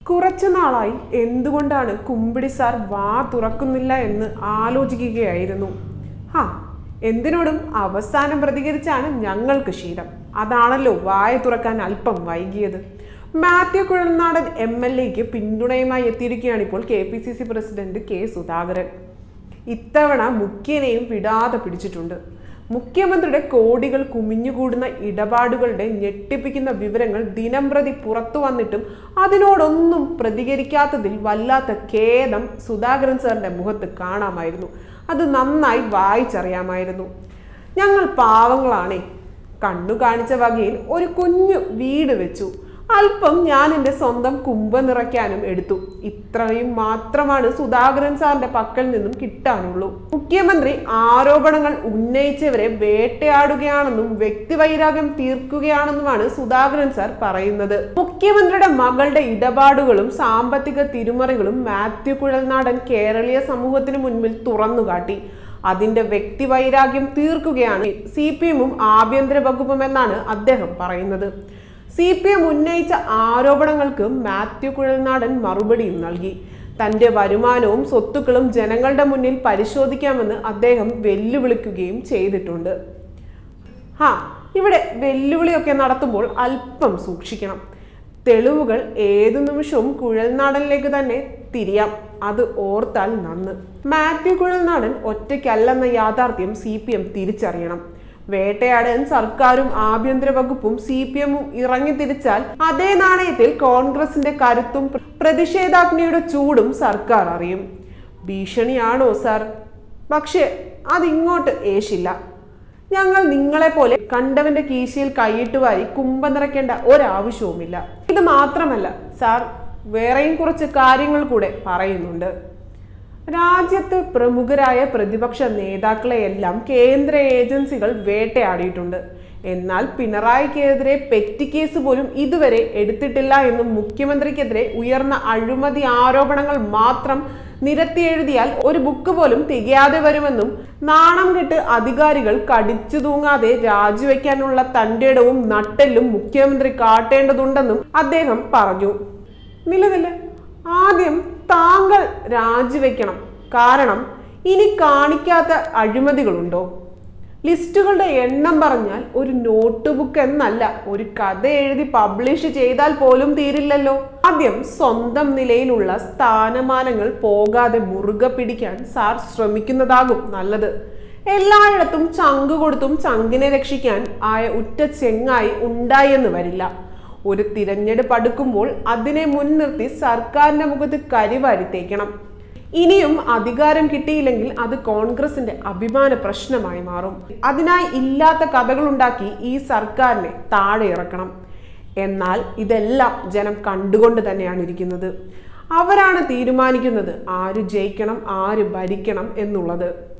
കുറച്ചു നാളായി എന്തുകൊണ്ടാണ് കുമ്പിടി സാർ വാ തുറക്കുന്നില്ല എന്ന് ആലോചിക്കുകയായിരുന്നു ഹാ എന്തിനോടും അവസാനം പ്രതികരിച്ചാണ് ഞങ്ങൾക്ക് ശീലം അതാണല്ലോ വായ തുറക്കാൻ അല്പം വൈകിയത് മാത്യു കുഴൽനാടൻ എം എൽ എക്ക് പിന്തുണയുമായി എത്തിയിരിക്കുകയാണ് ഇപ്പോൾ K P C C president K Sudhakaran ഇത്തവണ മുഖ്യനെയും വിടാതെ പിടിച്ചിട്ടുണ്ട് മുഖ്യമന്ത്രിയുടെ കോടികൾ കുമിഞ്ഞുകൂടുന്ന ഇടപാടുകളുടെ ഞെട്ടിപ്പിക്കുന്ന വിവരങ്ങൾ ദിനംപ്രതി പുറത്തു വന്നിട്ടും അതിനോടൊന്നും പ്രതികരിക്കാത്തതിൽ വല്ലാത്ത ഖേദം സുധാകരൻ സാറിന്റെ മുഖത്ത് കാണാമായിരുന്നു അത് നന്നായി വായിച്ചറിയാമായിരുന്നു ഞങ്ങൾ പാവങ്ങളാണേ കണ്ണു കാണിച്ച വകയിൽ ഒരു കുഞ്ഞു വീട് വെച്ചു അല്പം ഞാൻ എൻ്റെ സ്വന്തം കുമ്പ നിറയ്ക്കാനും എടുത്തു ഇത്രയും മാത്രമാണ് സുധാകരൻ സാറിന്റെ പക്കൽ നിന്നും കിട്ടാനുള്ളൂ മുഖ്യമന്ത്രി ആരോപണങ്ങൾ ഉന്നയിച്ചവരെ വേട്ടയാടുകയാണെന്നും വ്യക്തിവൈരാഗ്യം തീർക്കുകയാണെന്നുമാണ് സുധാകരൻ സാർ പറയുന്നത് മുഖ്യമന്ത്രിയുടെ മകളുടെ ഇടപാടുകളും സാമ്പത്തിക തിരുമറികളും മാത്യു കുഴൽനാടൻ കേരളീയ സമൂഹത്തിന് മുൻപിൽ തുറന്നുകാട്ടി അതിന്റെ വ്യക്തിവൈരാഗ്യം തീർക്കുകയാണ് സി പി എമ്മും ആഭ്യന്തര വകുപ്പും എന്നാണ് അദ്ദേഹം പറയുന്നത് സി പി എം ഉന്നയിച്ച ആരോപണങ്ങൾക്ക് മാത്യു കുഴൽനാടൻ മറുപടിയും നൽകി തന്റെ വരുമാനവും സ്വത്തുക്കളും ജനങ്ങളുടെ മുന്നിൽ പരിശോധിക്കാമെന്ന് അദ്ദേഹം വെല്ലുവിളിക്കുകയും ചെയ്തിട്ടുണ്ട് ഹാ ഇവിടെ വെല്ലുവിളിയൊക്കെ നടത്തുമ്പോൾ അല്പം സൂക്ഷിക്കണം തെളിവുകൾ ഏതു നിമിഷവും കുഴൽനാടനിലേക്ക് തന്നെ തിരിയാം അത് ഓർത്താൽ നന്ന് മാത്യു കുഴൽനാടൻ ഒറ്റയ്ക്കല്ലെന്ന യാഥാർത്ഥ്യം സി പി എം തിരിച്ചറിയണം വേട്ടയാടാൻ സർക്കാരും ആഭ്യന്തര വകുപ്പും സി പി എമ്മും ഇറങ്ങി തിരിച്ചാൽ അതേ നാണയത്തിൽ കോൺഗ്രസിന്റെ കരുത്തും പ്ര- പ്രതിഷേധാഗ്നിയുടെ ചൂടും സർക്കാർ അറിയും ഭീഷണിയാണോ സാർ പക്ഷേ അതിങ്ങോട്ട് ഏശില്ല ഞങ്ങൾ നിങ്ങളെപ്പോലെ കണ്ടവന്റെ കീശയിൽ കൈയിട്ട് വാരി കുമ്പ നിറയ്ക്കേണ്ട ഒരാവശ്യവുമില്ല ഇത് മാത്രമല്ല സാർ വേറെയും കുറച്ച് കാര്യങ്ങൾ കൂടെ പറയുന്നുണ്ട് രാജ്യത്ത് പ്രമുഖരായ പ്രതിപക്ഷ നേതാക്കളെയെല്ലാം കേന്ദ്ര ഏജൻസികൾ വേട്ടയാടിയിട്ടുണ്ട് എന്നാൽ പിണറായിക്കെതിരെ പെറ്റി കേസ് പോലും ഇതുവരെ എടുത്തിട്ടില്ല എന്നും മുഖ്യമന്ത്രിക്കെതിരെ ഉയർന്ന അഴിമതി ആരോപണങ്ങൾ മാത്രം നിരത്തി എഴുതിയാൽ ഒരു ബുക്ക് പോലും തികയാതെ വരുമെന്നും നാണം കെട്ട് അധികാരികൾ കടിച്ചു തൂങ്ങാതെ രാജിവെക്കാനുള്ള തന്റെ ഇടവും നട്ടെല്ലും മുഖ്യമന്ത്രി കാട്ടേണ്ടതുണ്ടെന്നും അദ്ദേഹം പറഞ്ഞു നിലനില്ല ആദ്യം താങ്കൾ രാജിവെക്കണം കാരണം ഇനി കാണിക്കാത്ത അഴിമതികളുണ്ടോ ലിസ്റ്റുകളുടെ എണ്ണം പറഞ്ഞാൽ ഒരു നോട്ട് ബുക്ക് എന്നല്ല ഒരു കഥ എഴുതി പബ്ലിഷ് ചെയ്താൽ പോലും തീരില്ലല്ലോ ആദ്യം സ്വന്തം നിലയിലുള്ള സ്ഥാനമാനങ്ങൾ പോകാതെ മുറുകെ പിടിക്കാൻ സാർ ശ്രമിക്കുന്നതാകും നല്ലത് എല്ലായിടത്തും ചങ്ക് കൊടുത്തും ചങ്കിനെ രക്ഷിക്കാൻ ആയ ഉറ്റ ചെങ്ങായി ഉണ്ടായെന്ന് വരില്ല ഒരു തിരഞ്ഞെടുപ്പ് അടുക്കുമ്പോൾ അതിനെ മുൻനിർത്തി സർക്കാരിന്റെ മുഖത്ത് കരിവാരി തേക്കണം ഇനിയും അധികാരം കിട്ടിയില്ലെങ്കിൽ അത് കോൺഗ്രസിന്റെ അഭിമാന പ്രശ്നമായി മാറും അതിനായി ഇല്ലാത്ത കഥകളുണ്ടാക്കി ഈ സർക്കാരിനെ താഴെ ഇറക്കണം എന്നാൽ ഇതെല്ലാം ജനം കണ്ടുകൊണ്ട് തന്നെയാണ് ഇരിക്കുന്നത് അവരാണ് തീരുമാനിക്കുന്നത് ആര് ജയിക്കണം ആര് ഭരിക്കണം എന്നുള്ളത്